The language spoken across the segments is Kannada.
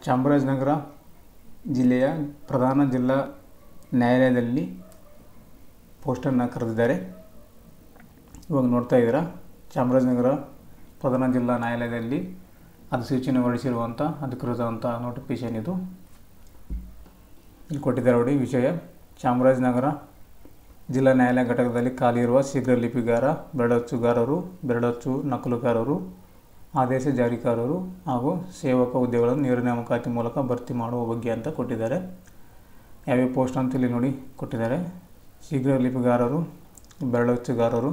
ಚಾಮರಾಜನಗರ ಜಿಲ್ಲೆಯ ಪ್ರಧಾನ ಜಿಲ್ಲಾ ನ್ಯಾಯಾಲಯದಲ್ಲಿ ಪೋಸ್ಟನ್ನು ಕರೆದಿದ್ದಾರೆ ಇವಾಗ ನೋಡ್ತಾ ಇದ್ದೀರಾ ಚಾಮರಾಜನಗರ ಪ್ರಧಾನ ಜಿಲ್ಲಾ ನ್ಯಾಯಾಲಯದಲ್ಲಿ ಅಧಿಸೂಚನೆಗೊಳಿಸಿರುವಂಥ ಅಧಿಕೃತವಂಥ ನೋಟಿಫಿಕೇಷನ್ ಇದು ಇಲ್ಲಿ ಕೊಟ್ಟಿದ್ದಾರೆ ನೋಡಿ ವಿಷಯ ಚಾಮರಾಜನಗರ ಜಿಲ್ಲಾ ನ್ಯಾಯಾಲಯ ಘಟಕದಲ್ಲಿ ಖಾಲಿ ಇರುವ ಶೀಘ್ರ ಲಿಪಿಗಾರ ಬೆರಳಚ್ಚುಗಾರರು ಬೆರಳಚ್ಚು ನಕಲುಗಾರರು ಆದೇಶ ಜಾರಿಕಾರರು ಹಾಗೂ ಸೇವಕ ಹುದ್ದೆಗಳನ್ನು ನೇರ ನೇಮಕಾತಿ ಮೂಲಕ ಭರ್ತಿ ಮಾಡುವ ಬಗ್ಗೆ ಅಂತ ಕೊಟ್ಟಿದ್ದಾರೆ ಯಾವ್ಯಾವ ಪೋಸ್ಟ್ ಅಂತ ಇಲ್ಲಿ ನೋಡಿ ಕೊಟ್ಟಿದ್ದಾರೆ ಶೀಘ್ರ ಲಿಪಿಗಾರರು ಬೆರಳಚ್ಚುಗಾರರು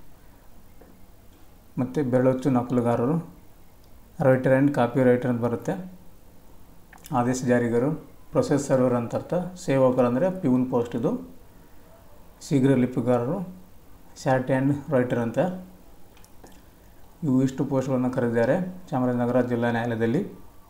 ಮತ್ತು ಬೆರಳಚ್ಚು ನಕಲುಗಾರರು ರೈಟರ್ ಆ್ಯಂಡ್ ಕಾಪಿ ರೈಟರ್ ಅಂತ ಬರುತ್ತೆ ಆದೇಶ ಜಾರಿಗಾರರು ಪ್ರೊಸೆಸ್ ಸರ್ವರ್ ಅಂತ ಅರ್ಥ ಸೇವಕರು ಅಂದರೆ ಪ್ಯೂನ್ ಪೋಸ್ಟ್ ಇದು ಶೀಘ್ರ ಲಿಪಿಗಾರರು ಶಾರ್ಟ್ ಆ್ಯಂಡ್ ರೈಟರ್ ಅಂತ ಇವು ಇಷ್ಟು ಪೋಸ್ಟ್ಗಳನ್ನು ಕರೆದಿದ್ದಾರೆ ಚಾಮರಾಜನಗರ ಜಿಲ್ಲಾ ನ್ಯಾಯಾಲಯದಲ್ಲಿ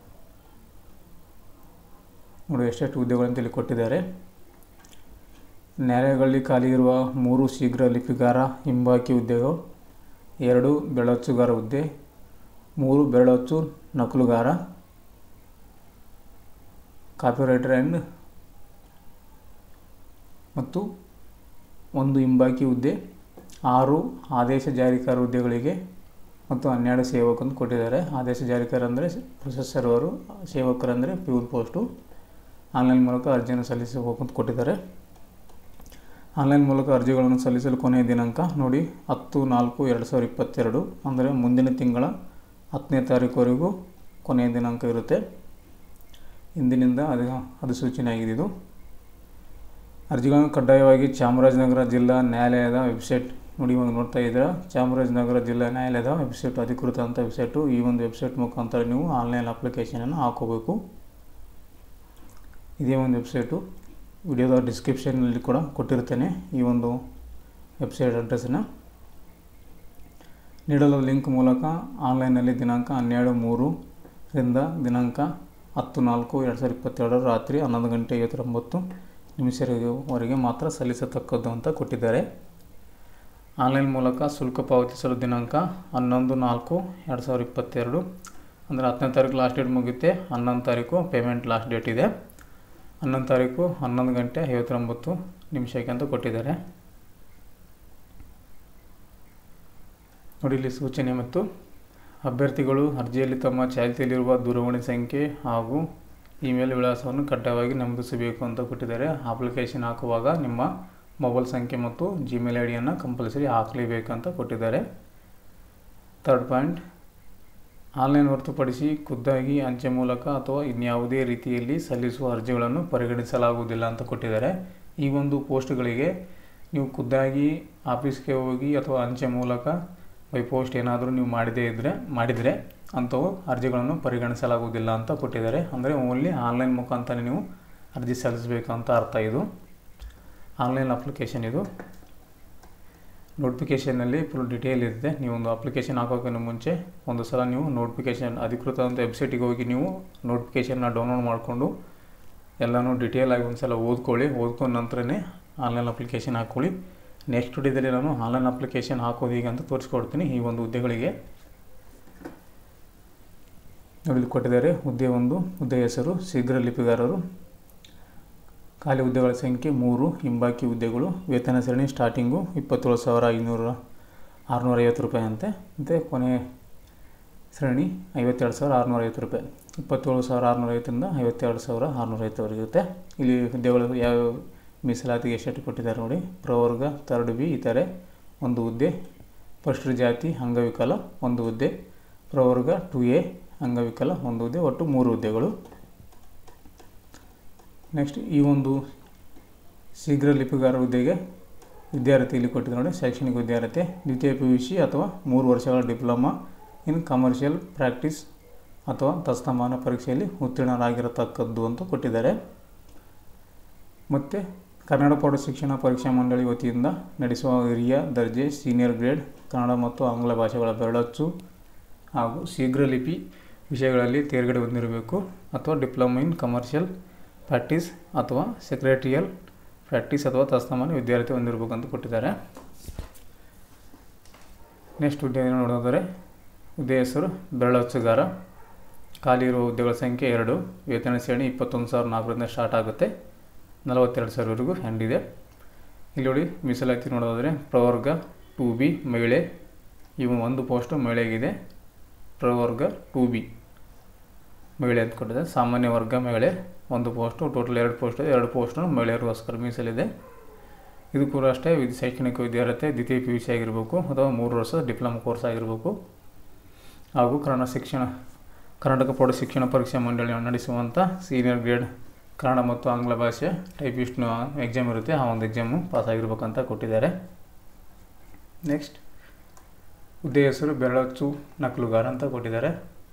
ನೋಡಿ ಎಷ್ಟೆಷ್ಟು ಹುದ್ದೆಗಳಂತ ಇಲ್ಲಿ ಕೊಟ್ಟಿದ್ದಾರೆ ನ್ಯಾಯಾಲಯಗಳಲ್ಲಿ ಖಾಲಿ ಇರುವ ಮೂರು ಶೀಘ್ರ ಲಿಪಿಗಾರ ಹಿಂಬಾಕಿ ಹುದ್ದೆಗಳು ಎರಡು ಬೆರಳಚ್ಚುಗಾರ ಹುದ್ದೆ ಮೂರು ಬೆರಳಚ್ಚು ನಕಲುಗಾರ ಕಾಪಿರೈಟರ್ ಆ್ಯಂಡ್ ಮತ್ತು ಒಂದು ಹಿಂಬಾಕಿ ಹುದ್ದೆ ಆರು ಆದೇಶ ಜಾರಿಕಾರ ಹುದ್ದೆಗಳಿಗೆ ಮತ್ತು ಹನ್ನೆರಡು ಸೇವಕರನ್ನು ಕೊಟ್ಟಿದ್ದಾರೆ ಆದೇಶ ಜಾರಿಕಾರ ಅಂದರೆ ಪ್ರೊಸೆಸ್ ಸರ್ವರು ಸೇವಕರಂದರೆ ಪ್ಯೂರ್ ಪೋಸ್ಟು ಆನ್ಲೈನ್ ಮೂಲಕ ಅರ್ಜಿಯನ್ನು ಸಲ್ಲಿಸಬೇಕು ಅಂತ ಕೊಟ್ಟಿದ್ದಾರೆ ಆನ್ಲೈನ್ ಮೂಲಕ ಅರ್ಜಿಗಳನ್ನು ಸಲ್ಲಿಸಲು ಕೊನೆಯ ದಿನಾಂಕ ನೋಡಿ ಹತ್ತು ನಾಲ್ಕು ಎರಡು ಸಾವಿರದ ಇಪ್ಪತ್ತೆರಡು ಅಂದರೆ ಮುಂದಿನ ತಿಂಗಳ ಹತ್ತನೇ ತಾರೀಕುವರೆಗೂ ಕೊನೆಯ ದಿನಾಂಕ ಇರುತ್ತೆ ಇಂದಿನಿಂದ ಅದು ಅಧಿಸೂಚನೆ ಆಗಿದೆ ಇದು ಅರ್ಜಿಗಳನ್ನು ಕಡ್ಡಾಯವಾಗಿ ಚಾಮರಾಜನಗರ ಜಿಲ್ಲಾ ನ್ಯಾಯಾಲಯದ ವೆಬ್ಸೈಟ್ ನೋಡಿ ಇವಾಗ ನೋಡ್ತಾ ಇದ್ದೀರಾ ಚಾಮರಾಜನಗರ ಜಿಲ್ಲಾ ನ್ಯಾಯಾಲಯದ ವೆಬ್ಸೈಟ್ ಅಧಿಕೃತ ಅಂತ ವೆಬ್ಸೈಟು ಈ ಒಂದು ವೆಬ್ಸೈಟ್ ಮುಖಾಂತರ ನೀವು ಆನ್ಲೈನ್ ಅಪ್ಲಿಕೇಶನನ್ನು ಹಾಕೋಬೇಕು ಇದೇ ಒಂದು ವೆಬ್ಸೈಟು ವಿಡಿಯೋದ ಡಿಸ್ಕ್ರಿಪ್ಷನ್ನಲ್ಲಿ ಕೂಡ ಕೊಟ್ಟಿರ್ತೇನೆ ಈ ಒಂದು ವೆಬ್ಸೈಟ್ ಅಡ್ರೆಸ್ಸನ್ನು ನೀಡಲಾದ ಲಿಂಕ್ ಮೂಲಕ ಆನ್ಲೈನಲ್ಲಿ ದಿನಾಂಕ ಹನ್ನೆರಡು ಮೂರರಿಂದ ದಿನಾಂಕ ಹತ್ತು ನಾಲ್ಕು ಎರಡು ಸಾವಿರದ ಇಪ್ಪತ್ತೆರಡರ ರಾತ್ರಿ ಹನ್ನೊಂದು ಗಂಟೆ ಐವತ್ತೊಂಬತ್ತು ನಿಮಿಷವರೆಗೆ ಮಾತ್ರ ಸಲ್ಲಿಸತಕ್ಕದ್ದು ಅಂತ ಕೊಟ್ಟಿದ್ದಾರೆ ಆನ್ಲೈನ್ ಮೂಲಕ ಶುಲ್ಕ ಪಾವತಿಸಲು ದಿನಾಂಕ ಹನ್ನೊಂದು ನಾಲ್ಕು ಎರಡು ಸಾವಿರದ ಇಪ್ಪತ್ತೆರಡು ಅಂದರೆ ಹತ್ತನೇ ತಾರೀಕು ಲಾಸ್ಟ್ ಡೇಟ್ ಮುಗಿಯುತ್ತೆ ಹನ್ನೊಂದು ತಾರೀಕು ಪೇಮೆಂಟ್ ಲಾಸ್ಟ್ ಡೇಟ್ ಇದೆ ಹನ್ನೊಂದು ತಾರೀಕು ಹನ್ನೊಂದು ಗಂಟೆ ಐವತ್ತೊಂಬತ್ತು ನಿಮಿಷಕ್ಕೆ ಅಂತ ಕೊಟ್ಟಿದ್ದಾರೆ ನೋಡಿ ಇಲ್ಲಿ ಸೂಚನೆ ಮತ್ತು ಅಭ್ಯರ್ಥಿಗಳು ಅರ್ಜಿಯಲ್ಲಿ ತಮ್ಮ ಚಾಲ್ತಿಯಲ್ಲಿರುವ ದೂರವಾಣಿ ಸಂಖ್ಯೆ ಹಾಗೂ ಇಮೇಲ್ ವಿಳಾಸವನ್ನು ಕಡ್ಡಾಯವಾಗಿ ನಮೂದಿಸಬೇಕು ಅಂತ ಕೊಟ್ಟಿದ್ದಾರೆ ಅಪ್ಲಿಕೇಶನ್ ಹಾಕುವಾಗ ನಿಮ್ಮ ಮೊಬೈಲ್ ಸಂಖ್ಯೆ ಮತ್ತು ಜಿಮೇಲ್ ಐ ಡಿಯನ್ನು ಕಂಪಲ್ಸರಿ ಹಾಕಲೇಬೇಕಂತ ಕೊಟ್ಟಿದ್ದಾರೆ ಥರ್ಡ್ ಪಾಯಿಂಟ್ ಆನ್ಲೈನ್ ಹೊರತುಪಡಿಸಿ ಖುದ್ದಾಗಿ ಅಂಚೆ ಮೂಲಕ ಅಥವಾ ಇನ್ಯಾವುದೇ ರೀತಿಯಲ್ಲಿ ಸಲ್ಲಿಸುವ ಅರ್ಜಿಗಳನ್ನು ಪರಿಗಣಿಸಲಾಗುವುದಿಲ್ಲ ಅಂತ ಕೊಟ್ಟಿದ್ದಾರೆ ಈ ಒಂದು ಪೋಸ್ಟ್ಗಳಿಗೆ ನೀವು ಖುದ್ದಾಗಿ ಆಫೀಸ್ಗೆ ಹೋಗಿ ಅಥವಾ ಅಂಚೆ ಮೂಲಕ ಬೈ ಪೋಸ್ಟ್ ಏನಾದರೂ ನೀವು ಮಾಡದೇ ಇದ್ದರೆ ಮಾಡಿದರೆ ಅಂಥವು ಅರ್ಜಿಗಳನ್ನು ಪರಿಗಣಿಸಲಾಗುವುದಿಲ್ಲ ಅಂತ ಕೊಟ್ಟಿದ್ದಾರೆ ಅಂದರೆ ಓನ್ಲಿ ಆನ್ಲೈನ್ ಮುಖಾಂತರ ನೀವು ಅರ್ಜಿ ಸಲ್ಲಿಸಬೇಕಂತ ಅರ್ಥ ಇದು ಆನ್ಲೈನ್ ಅಪ್ಲಿಕೇಶನ್ ಇದು ನೋಟಿಫಿಕೇಷನ್ನಲ್ಲಿ ಫುಲ್ ಡೀಟೇಲ್ ಇರುತ್ತೆ ನೀವು ಒಂದು ಅಪ್ಲಿಕೇಶನ್ ಹಾಕೋಕ್ಕಿಂತ ಮುಂಚೆ ಒಂದು ಸಲ ನೀವು ನೋಟಿಫಿಕೇಷನ್ ಅಧಿಕೃತವಾದ ವೆಬ್ಸೈಟಿಗೆ ಹೋಗಿ ನೀವು ನೋಟಿಫಿಕೇಷನ್ನ ಡೌನ್ಲೋಡ್ ಮಾಡಿಕೊಂಡು ಎಲ್ಲನೂ ಡೀಟೇಲ್ ಆಗಿ ಒಂದು ಸಲ ಓದ್ಕೊಳ್ಳಿ ಓದ್ಕೊಂಡ ನಂತರನೇ ಆನ್ಲೈನ್ ಅಪ್ಲಿಕೇಶನ್ ಹಾಕ್ಕೊಳ್ಳಿ ನೆಕ್ಸ್ಟ್ ವಿಡಿಯೋದಲ್ಲಿ ನಾನು ಆನ್ಲೈನ್ ಅಪ್ಲಿಕೇಶನ್ ಹಾಕೋದು ಈಗ ಅಂತ ತೋರಿಸ್ಕೊಡ್ತೀನಿ ಈ ಒಂದು ಹುದ್ದೆಗಳಿಗೆ ನೋಡಿ ಕೊಟ್ಟಿದ್ದಾರೆ ಹುದ್ದೆ ಒಂದು ಹುದ್ದೆ ಹೆಸರು ಶೀಘ್ರ ಲಿಪಿಗಾರರು ಖಾಲಿ ಹುದ್ದೆಗಳ ಸಂಖ್ಯೆ ಮೂರು ಹಿಂಬಾಕಿ ಹುದ್ದೆಗಳು ವೇತನ ಸರಣಿ ಸ್ಟಾರ್ಟಿಂಗು ಇಪ್ಪತ್ತೇಳು ಸಾವಿರ ಐನೂರ ಆರುನೂರ ಐವತ್ತು ರೂಪಾಯಿ ಅಂತೆ ಮತ್ತು ಕೊನೆ ಸರಣಿ ಐವತ್ತೆರಡು ಸಾವಿರ ಆರುನೂರ ಐವತ್ತು ರೂಪಾಯಿ ಇಪ್ಪತ್ತೇಳು ಸಾವಿರ ಆರುನೂರ ಐವತ್ತರಿಂದ ಐವತ್ತೆರಡು ಸಾವಿರ ಆರುನೂರ ಐವತ್ತವರೆಗೆ ಇರುತ್ತೆ ಇಲ್ಲಿ ಹುದ್ದೆಗಳು ಯಾವ ಮೀಸಲಾತಿಗೆ ಎಷ್ಟು ಕೊಟ್ಟಿದ್ದಾರೆ ನೋಡಿ ಪ್ರವರ್ಗ ಥರ್ಡ್ ಬಿ ಇತರೆ ಒಂದು ಹುದ್ದೆ ಫಸ್ಟ್ ಜಾತಿ ಅಂಗವಿಕಲ ಒಂದು ಹುದ್ದೆ ಪ್ರವರ್ಗ ಟು ಎ ಅಂಗವಿಕಲ ಒಂದು ಹುದ್ದೆ ಒಟ್ಟು ಮೂರು ಹುದ್ದೆಗಳು ನೆಕ್ಸ್ಟ್ ಈ ಒಂದು ಶೀಘ್ರ ಲಿಪಿಗಾರ ಹುದ್ದೆಗೆ ವಿದ್ಯಾರ್ಥಿ ಇಲ್ಲಿ ಕೊಟ್ಟಿದ್ದು ನೋಡಿ ಶೈಕ್ಷಣಿಕ ವಿದ್ಯಾರ್ಥಿ ದ್ವಿತೀಯ ಪಿ ಯು ಸಿ ಅಥವಾ ಮೂರು ವರ್ಷಗಳ ಡಿಪ್ಲೊಮಾ ಇನ್ ಕಮರ್ಷಿಯಲ್ ಪ್ರಾಕ್ಟೀಸ್ ಅಥವಾ ತಸ್ತಮಾನ ಪರೀಕ್ಷೆಯಲ್ಲಿ ಉತ್ತೀರ್ಣರಾಗಿರತಕ್ಕದ್ದು ಅಂತ ಕೊಟ್ಟಿದ್ದಾರೆ ಮತ್ತು ಕನ್ನಡ ಪ್ರೌಢ ಶಿಕ್ಷಣ ಪರೀಕ್ಷಾ ಮಂಡಳಿ ವತಿಯಿಂದ ನಡೆಸುವ ಹಿರಿಯ ದರ್ಜೆ ಸೀನಿಯರ್ ಗ್ರೇಡ್ ಕನ್ನಡ ಮತ್ತು ಆಂಗ್ಲ ಭಾಷೆಗಳ ಬೆರಳಚ್ಚು ಹಾಗೂ ಶೀಘ್ರ ಲಿಪಿ ವಿಷಯಗಳಲ್ಲಿ ತೇರ್ಗಡೆ ಹೊಂದಿರಬೇಕು ಅಥವಾ ಡಿಪ್ಲೊಮಾ ಇನ್ ಕಮರ್ಷಿಯಲ್ ಪ್ರಾಕ್ಟೀಸ್ ಅಥವಾ ಸೆಕ್ರೆಟರಿಯಲ್ ಪ್ರಾಕ್ಟೀಸ್ ಅಥವಾ ತಸ್ತಮಾನ ವಿದ್ಯಾರ್ಥಿ ಹೊಂದಿರಬೇಕು ಅಂತ ಕೊಟ್ಟಿದ್ದಾರೆ ನೆಕ್ಸ್ಟ್ ಹುದ್ದೆ ನೋಡೋದಾದರೆ ಹುದ್ದೆ ಹೆಸರು ಬೆರಳಚ್ಚುಗಾರ ಖಾಲಿ ಇರುವ ಹುದ್ದೆಗಳ ಸಂಖ್ಯೆ ಎರಡು ವೇತನ ಶ್ರೇಣಿ ಇಪ್ಪತ್ತೊಂದು ಸಾವಿರ ನಾಲ್ಕರಿಂದ ಸ್ಟಾರ್ಟ್ ಆಗುತ್ತೆ ನಲವತ್ತೆರಡು ಸಾವಿರವರೆಗೂ ಹ್ಯಾಂಡ್ ಇದೆ ಇಲ್ಲಿ ನೋಡಿ ಮೀಸಲಾತಿ ನೋಡೋದಾದರೆ ಪ್ರವರ್ಗ ಟು ಬಿ ಮಹಿಳೆ ಇವು ಒಂದು ಪೋಸ್ಟು ಮಹಿಳೆಗಿದೆ ಪ್ರವರ್ಗ ಟು ಬಿ ಮಹಿಳೆ ಅಂತ ಕೊಟ್ಟಿದೆ ಸಾಮಾನ್ಯ ವರ್ಗ ಮಹಿಳೆ ಒಂದು ಪೋಸ್ಟು ಟೋಟಲ್ ಎರಡು ಪೋಸ್ಟ್ ಎರಡು ಪೋಸ್ಟು ಮಹಿಳೆಯರಿಗೋಸ್ಕರ ಮೀಸಲಿದೆ ಇದು ಕೂಡ ಅಷ್ಟೇ ವಿದ್ ಶೈಕ್ಷಣಿಕ ವಿದ್ಯಾರ್ಥಿ ದ್ವಿತೀಯ ಪಿ ಯು ಸಿ ಆಗಿರಬೇಕು ಅಥವಾ ಮೂರು ವರ್ಷ ಡಿಪ್ಲೊಮಾ ಕೋರ್ಸ್ ಆಗಿರಬೇಕು ಹಾಗೂ ಕನ್ನಡ ಶಿಕ್ಷಣ ಕರ್ನಾಟಕ ಪ್ರೌಢ ಶಿಕ್ಷಣ ಪರೀಕ್ಷಾ ಮಂಡಳಿ ನಡೆಸುವಂಥ ಸೀನಿಯರ್ ಗ್ರೇಡ್ ಕನ್ನಡ ಮತ್ತು ಆಂಗ್ಲ ಭಾಷೆ ಟೈಪಿಸ್ಟ್ನ ಎಕ್ಸಾಮ್ ಇರುತ್ತೆ ಆ ಒಂದು ಎಕ್ಸಾಮು ಪಾಸ್ ಆಗಿರ್ಬೇಕಂತ ಕೊಟ್ಟಿದ್ದಾರೆ ನೆಕ್ಸ್ಟ್ ಹುದ್ದೆ ಹೆಸರು ಬೆರಳಚ್ಚು ನಕಲುಗಾರ ಅಂತ ಕೊಟ್ಟಿದ್ದಾರೆ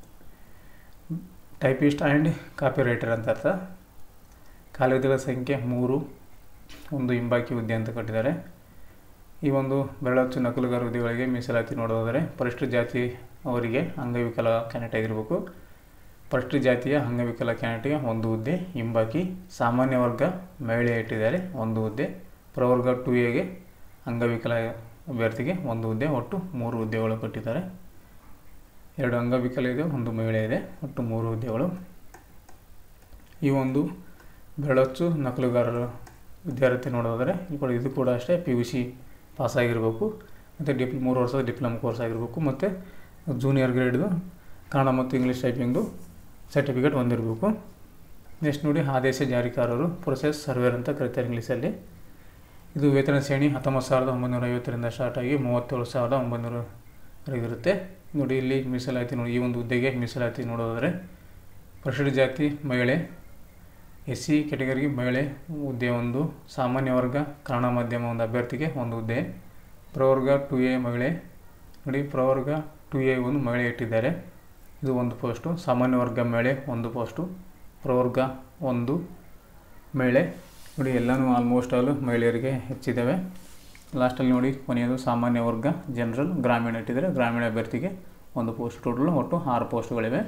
ಟೈಪಿಸ್ಟ್ ಆ್ಯಂಡ್ ಕಾಪಿ ರೈಟರ್ ಅಂತ ಅರ್ಥ ಖಾಲಿ ಹುದ್ದೆಗಳ ಸಂಖ್ಯೆ ಮೂರು ಒಂದು ಹಿಂಬಾಕಿ ಹುದ್ದೆ ಅಂತ ಕೊಟ್ಟಿದ್ದಾರೆ ಈ ಒಂದು ಬೆರಳಚ್ಚು ನಕಲುಗಾರ ಹುದ್ದೆಗಳಿಗೆ ಮೀಸಲಾತಿ ನೋಡೋದಾದರೆ ಪರಿಶಿಷ್ಟ ಜಾತಿ ಅವರಿಗೆ ಅಂಗವಿಕಲ ಕ್ಯಾಂಡಿಡೇಟ್ ಆಗಿರಬೇಕು ಪರಿಶಿಷ್ಟ ಜಾತಿಯ ಅಂಗವಿಕಲ ಕ್ಯಾಂಡಿಡೇಟ್ಗೆ ಒಂದು ಹುದ್ದೆ ಹಿಂಬಾಕಿ ಸಾಮಾನ್ಯ ವರ್ಗ ಮಹಿಳೆ ಇಟ್ಟಿದ್ದಾರೆ ಒಂದು ಹುದ್ದೆ ಪ್ರವರ್ಗ ಟು ಎಗೆ ಅಂಗವಿಕಲ ಅಭ್ಯರ್ಥಿಗೆ ಒಂದು ಹುದ್ದೆ ಒಟ್ಟು ಮೂರು ಹುದ್ದೆಗಳು ಕೊಟ್ಟಿದ್ದಾರೆ ಎರಡು ಅಂಗವಿಕಲ ಇದೆ ಒಂದು ಮಹಿಳೆ ಇದೆ ಒಟ್ಟು ಮೂರು ಹುದ್ದೆಗಳು ಈ ಒಂದು ಬೆರಳಚ್ಚು ನಕಲುಗಾರರ ವಿದ್ಯಾರ್ಥಿ ನೋಡೋದಾದರೆ ಕೂಡ ಇದು ಕೂಡ ಅಷ್ಟೇ ಪಿ ಯು ಸಿ ಪಾಸಾಗಿರಬೇಕು ಮತ್ತು ಡಿಪ್ ಮೂರು ವರ್ಷದ ಡಿಪ್ಲೊಮಾ ಕೋರ್ಸ್ ಆಗಿರಬೇಕು ಮತ್ತು ಜೂನಿಯರ್ ಗ್ರೇಡ್ದು ಕನ್ನಡ ಮತ್ತು ಇಂಗ್ಲೀಷ್ ಟೈಪಿಂಗ್ದು ಸರ್ಟಿಫಿಕೇಟ್ ಹೊಂದಿರಬೇಕು ನೆಕ್ಸ್ಟ್ ನೋಡಿ ಆದೇಶ ಜಾರಿಕಾರರು ಪ್ರೊಸೆಸ್ ಸರ್ವೇರ್ ಅಂತ ಕರೀತಾರೆ ಇಂಗ್ಲೀಷಲ್ಲಿ ಇದು ವೇತನ ಶ್ರೇಣಿ ಹತ್ತೊಂಬತ್ತು ಸಾವಿರದ ಒಂಬೈನೂರ ಐವತ್ತರಿಂದ ಸ್ಟಾರ್ಟ್ ಆಗಿ ಮೂವತ್ತೇಳು ಸಾವಿರದ ಒಂಬೈನೂರವರೆಗಿರುತ್ತೆ ನೋಡಿ ಇಲ್ಲಿ ಮೀಸಲಾತಿ ನೋಡಿ ಈ ಒಂದು ಹುದ್ದೆಗೆ ಮೀಸಲಾತಿ ನೋಡೋದಾದರೆ ಪರಿಶಿಷ್ಟ ಜಾತಿ ಮಹಿಳೆ ಎಸ್ ಸಿ ಕೆಟಗರಿಗೆ ಮಹಿಳೆ ಹುದ್ದೆ ಒಂದು ಸಾಮಾನ್ಯ ವರ್ಗ ಕನ್ನಡ ಮಾಧ್ಯಮ ಒಂದು ಅಭ್ಯರ್ಥಿಗೆ ಒಂದು ಹುದ್ದೆ ಪ್ರವರ್ಗ ಟು ಎ ಮಹಿಳೆ ನೋಡಿ ಪ್ರವರ್ಗ ಟು ಎ ಒಂದು ಮಹಿಳೆ ಇಟ್ಟಿದ್ದಾರೆ ಇದು ಒಂದು ಪೋಸ್ಟು ಸಾಮಾನ್ಯ ವರ್ಗ ಮಹಿಳೆ ಒಂದು ಪೋಸ್ಟು ಪ್ರವರ್ಗ ಒಂದು ಮಹಿಳೆ ನೋಡಿ ಎಲ್ಲನೂ ಆಲ್ಮೋಸ್ಟ್ ಆಲ್ ಮಹಿಳೆಯರಿಗೆ ಹೆಚ್ಚಿದ್ದಾವೆ ಲಾಸ್ಟಲ್ಲಿ ನೋಡಿ ಕೊನೆಯದು ಸಾಮಾನ್ಯ ವರ್ಗ ಜನರಲ್ ಗ್ರಾಮೀಣ ಇಟ್ಟಿದ್ದಾರೆ ಗ್ರಾಮೀಣ ಅಭ್ಯರ್ಥಿಗೆ ಒಂದು ಪೋಸ್ಟ್ ಟೋಟಲ್ ಒಟ್ಟು ಆರು ಪೋಸ್ಟ್ಗಳಿವೆ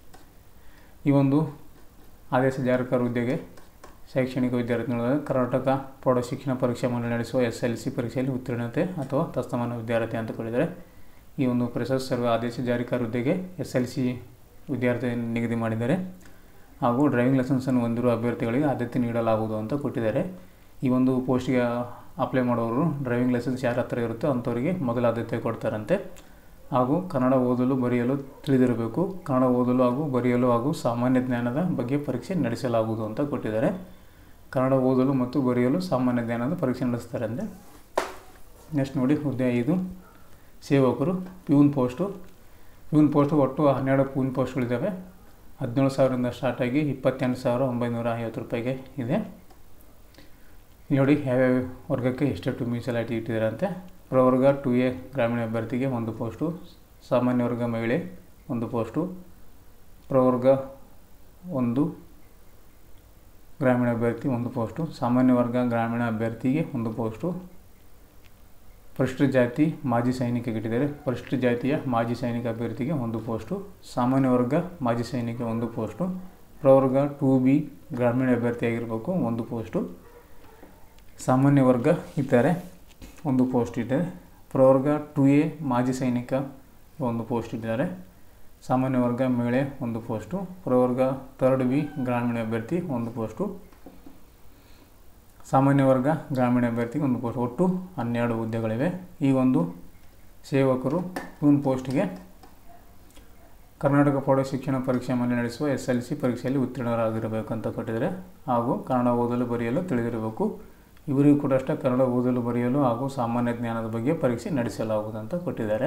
ಈ ಒಂದು ಆದೇಶ ಜಾರಕಾರ ಹುದ್ದೆಗೆ ಶೈಕ್ಷಣಿಕ ವಿದ್ಯಾರ್ಥಿ ನೋಡಿದರೆ ಕರ್ನಾಟಕ ಪ್ರೌಢ ಶಿಕ್ಷಣ ಪರೀಕ್ಷಾ ಮಂಡಳಿ ನಡೆಸುವ ಎಸ್ ಎಲ್ ಸಿ ಪರೀಕ್ಷೆಯಲ್ಲಿ ಉತ್ತೀರ್ಣತೆ ಅಥವಾ ತಸ್ತಮಾನ ವಿದ್ಯಾರ್ಥಿ ಅಂತ ಕೊಟ್ಟಿದ್ದಾರೆ ಈ ಒಂದು ಪ್ರೆಸಸ್ ಸರ್ವ ಆದೇಶ ಜಾರಿಕಾರ ಹುದ್ದೆಗೆ ಎಸ್ ಎಲ್ ಸಿ ವಿದ್ಯಾರ್ಥಿ ನಿಗದಿ ಮಾಡಿದ್ದಾರೆ ಹಾಗೂ ಡ್ರೈವಿಂಗ್ ಲೈಸೆನ್ಸನ್ನು ಹೊಂದಿರುವ ಅಭ್ಯರ್ಥಿಗಳಿಗೆ ಆದ್ಯತೆ ನೀಡಲಾಗುವುದು ಅಂತ ಕೊಟ್ಟಿದ್ದಾರೆ ಈ ಒಂದು ಪೋಸ್ಟ್ಗೆ ಅಪ್ಲೈ ಮಾಡೋರು ಡ್ರೈವಿಂಗ್ ಲೈಸೆನ್ಸ್ ಯಾರ ಹತ್ರ ಇರುತ್ತೋ ಅಂಥವರಿಗೆ ಮೊದಲ ಆದ್ಯತೆ ಕೊಡ್ತಾರಂತೆ ಹಾಗೂ ಕನ್ನಡ ಓದಲು ಬರೆಯಲು ತಿಳಿದಿರಬೇಕು ಕನ್ನಡ ಓದಲು ಹಾಗೂ ಬರೆಯಲು ಹಾಗೂ ಸಾಮಾನ್ಯ ಜ್ಞಾನದ ಬಗ್ಗೆ ಪರೀಕ್ಷೆ ನಡೆಸಲಾಗುವುದು ಅಂತ ಕೊಟ್ಟಿದ್ದಾರೆ ಕನ್ನಡ ಓದಲು ಮತ್ತು ಬರೆಯಲು ಸಾಮಾನ್ಯ ಜ್ಞಾನದ ಪರೀಕ್ಷೆ ನಡೆಸ್ತಾರೆ ಅಂದರೆ ನೆಕ್ಸ್ಟ್ ನೋಡಿ ಹುದ್ದೆ ಐದು ಸೇವಕರು ಪ್ಯೂನ್ ಪೋಸ್ಟು ಪ್ಯೂನ್ ಪೋಸ್ಟು ಒಟ್ಟು ಹನ್ನೆರಡು ಪ್ಯೂನ್ ಪೋಸ್ಟ್ಗಳಿದ್ದಾವೆ ಹದಿನೇಳು ಸಾವಿರದಿಂದ ಸ್ಟಾರ್ಟ್ ಆಗಿ ಇಪ್ಪತ್ತೆಂಟು ಸಾವಿರ ಒಂಬೈನೂರ ಐವತ್ತು ರೂಪಾಯಿಗೆ ಇದೆ ಇಲ್ಲಿ ನೋಡಿ ಯಾವ್ಯಾವ ವರ್ಗಕ್ಕೆ ಎಷ್ಟೆಷ್ಟು ಮೀಸಲಾತಿ ಇಟ್ಟಿದ್ದಾರೆ ಅಂತೆ ಪ್ರವರ್ಗ ಟು ಎ ಗ್ರಾಮೀಣ ಅಭ್ಯರ್ಥಿಗೆ ಒಂದು ಪೋಸ್ಟು ಸಾಮಾನ್ಯ ವರ್ಗ ಮಹಿಳೆ ಒಂದು ಪೋಸ್ಟು ಪ್ರವರ್ಗ ಒಂದು ಗ್ರಾಮೀಣ ಅಭ್ಯರ್ಥಿ ಒಂದು ಪೋಸ್ಟು ಸಾಮಾನ್ಯ ವರ್ಗ ಗ್ರಾಮೀಣ ಅಭ್ಯರ್ಥಿಗೆ ಒಂದು ಪೋಸ್ಟು ಪರಿಶಿಷ್ಟ ಜಾತಿ ಮಾಜಿ ಸೈನಿಕ ಇಟ್ಟಿದ್ದಾರೆ ಪರಿಶಿಷ್ಟ ಜಾತಿಯ ಮಾಜಿ ಸೈನಿಕ ಅಭ್ಯರ್ಥಿಗೆ ಒಂದು ಪೋಸ್ಟು ಸಾಮಾನ್ಯ ವರ್ಗ ಮಾಜಿ ಸೈನಿಕ ಒಂದು ಪೋಸ್ಟು ಪ್ರವರ್ಗ ಟು ಬಿ ಗ್ರಾಮೀಣ ಅಭ್ಯರ್ಥಿ ಆಗಿರಬೇಕು ಒಂದು ಪೋಸ್ಟು ಸಾಮಾನ್ಯ ವರ್ಗ ಇದ್ದಾರೆ ಒಂದು ಪೋಸ್ಟ್ ಇದೆ ಪ್ರವರ್ಗ ಟು ಎ ಮಾಜಿ ಸೈನಿಕ ಒಂದು ಪೋಸ್ಟ್ ಇದ್ದಾರೆ ಸಾಮಾನ್ಯ ವರ್ಗ ಮಹಿಳೆ ಒಂದು ಪೋಸ್ಟು ಪ್ರವರ್ಗ ಥರ್ಡ್ ಬಿ ಗ್ರಾಮೀಣ ಅಭ್ಯರ್ಥಿ ಒಂದು ಪೋಸ್ಟು ಸಾಮಾನ್ಯ ವರ್ಗ ಗ್ರಾಮೀಣ ಅಭ್ಯರ್ಥಿಗೆ ಒಂದು ಪೋಸ್ಟ್ ಒಟ್ಟು ಹನ್ನೆರಡು ಹುದ್ದೆಗಳಿವೆ ಈ ಒಂದು ಸೇವಕರು ಒಂದು ಪೋಸ್ಟ್ಗೆ ಕರ್ನಾಟಕ ಪ್ರೌಢ ಶಿಕ್ಷಣ ಪರೀಕ್ಷೆ ಮಂಡಳಿ ನಡೆಸುವ ಎಸ್ ಎಲ್ ಸಿ ಪರೀಕ್ಷೆಯಲ್ಲಿ ಉತ್ತೀರ್ಣರಾಗಿರಬೇಕು ಅಂತ ಕೊಟ್ಟಿದ್ದಾರೆ ಹಾಗೂ ಕನ್ನಡ ಓದಲು ಬರೆಯಲು ತಿಳಿದಿರಬೇಕು ಇವರಿಗೂ ಕೂಡ ಅಷ್ಟೇ ಕನ್ನಡ ಓದಲು ಬರೆಯಲು ಹಾಗೂ ಸಾಮಾನ್ಯ ಜ್ಞಾನದ ಬಗ್ಗೆ ಪರೀಕ್ಷೆ ನಡೆಸಲಾಗುವುದು ಅಂತ ಕೊಟ್ಟಿದ್ದಾರೆ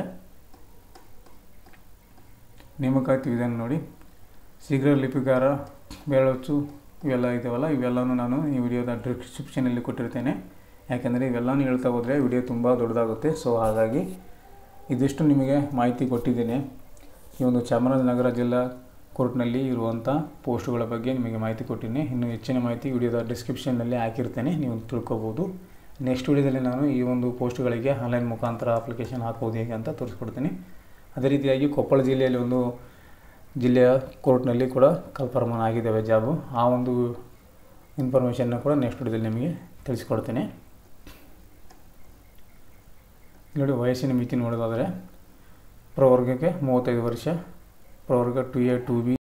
ನೇಮಕಾತಿ ವಿಧಾನ ನೋಡಿ ಶೀಘ್ರ ಲಿಪಿಗಾರ ಬೇಳೊಚ್ಚು ಇವೆಲ್ಲ ಇದಾವಲ್ಲ ಇವೆಲ್ಲನೂ ನಾನು ಈ ವಿಡಿಯೋದ ಡಿಸ್ಕ್ರಿಪ್ಷನಲ್ಲಿ ಕೊಟ್ಟಿರ್ತೇನೆ ಯಾಕೆಂದರೆ ಇವೆಲ್ಲನೂ ಹೇಳ್ತಾ ಹೋದರೆ ವಿಡಿಯೋ ತುಂಬ ದೊಡ್ಡದಾಗುತ್ತೆ ಸೊ ಹಾಗಾಗಿ ಇದಿಷ್ಟು ನಿಮಗೆ ಮಾಹಿತಿ ಕೊಟ್ಟಿದ್ದೇನೆ ಈ ಒಂದು ಚಾಮರಾಜನಗರ ಜಿಲ್ಲಾ ಕೋರ್ಟ್ನಲ್ಲಿ ಇರುವಂಥ ಪೋಸ್ಟ್ಗಳ ಬಗ್ಗೆ ನಿಮಗೆ ಮಾಹಿತಿ ಕೊಟ್ಟಿದ್ದೀನಿ ಇನ್ನು ಹೆಚ್ಚಿನ ಮಾಹಿತಿ ವಿಡಿಯೋದ ಡಿಸ್ಕ್ರಿಪ್ಷನ್ನಲ್ಲಿ ಹಾಕಿರ್ತೇನೆ ನೀವು ತಿಳ್ಕೊಬೋದು ನೆಕ್ಸ್ಟ್ ವಿಡಿಯೋದಲ್ಲಿ ನಾನು ಈ ಒಂದು ಪೋಸ್ಟ್ಗಳಿಗೆ ಆನ್ಲೈನ್ ಮುಖಾಂತರ ಅಪ್ಲಿಕೇಶನ್ ಹಾಕೋದು ಹೇಗೆ ಅಂತ ತೋರಿಸ್ಕೊಡ್ತೀನಿ ಅದೇ ರೀತಿಯಾಗಿ ಕೊಪ್ಪಳ ಜಿಲ್ಲೆಯಲ್ಲಿ ಒಂದು ಜಿಲ್ಲೆಯ ಕೋರ್ಟ್ನಲ್ಲಿ ಕೂಡ ಕನ್ಫರ್ಮ್ ಆಗಿದ್ದಾವೆ ಜಾಬು ಆ ಒಂದು ಇನ್ಫಾರ್ಮೇಷನ್ನ ಕೂಡ ನೆಕ್ಸ್ಟ್ ವಿಡಿಯೋದಲ್ಲಿ ನಿಮಗೆ ತಿಳಿಸ್ಕೊಡ್ತೇನೆ ನೋಡಿ ವಯಸ್ಸಿನ ಮಿತಿ ನೋಡೋದಾದರೆ ಪ್ರವರ್ಗಕ್ಕೆ ಮೂವತ್ತೈದು ವರ್ಷ ಪ್ರವರ್ಗ ಟು ಎ ಟು ಬಿ